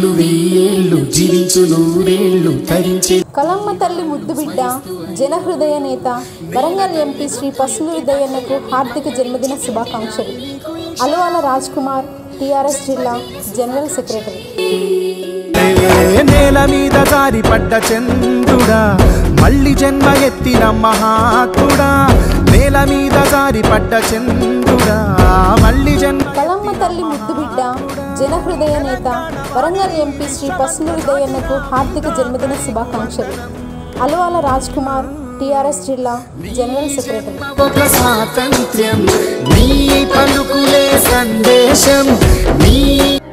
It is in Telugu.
కన్నులు వెయ్యేళ్ళు జీవించు నూరేళ్ళు తరించే కలమ్మ తల్లి ముద్దు బిడ్డ జనహృదయ నేత వరంగల్ ఎంపీ శ్రీ పసునూరి దయ్యన్నకు హార్దిక జన్మదిన శుభాకాంక్షలు అలువాల రాజ్ కుమార్ టీఆర్ఎస్ జిల్లా జనరల్ సెక్రటరీ ఏ నేల మీద జారి పడ్డ చంద్రుడా మళ్ళీ జన్మ ఎత్తిన మహాత్ముడా నేల మీద జారి పడ్డ చంద్రుడా మళ్ళీ జన్మ కలమ్మ తల్లి ముద్దు బిడ్డ జనహృదయ నేత వరంగల్ ఎంపీ శ్రీ పసునూరి దయ్యన్నకు హార్దిక జన్మదిన శుభాకాంక్షలు అలువాల రాజ్ కుమార్ టీఆర్ఎస్ జిల్లా జనరల్ సెక్రటరీ ఒక స్వాతంత్ర్యం నీ పలుకులే సందేశం నీ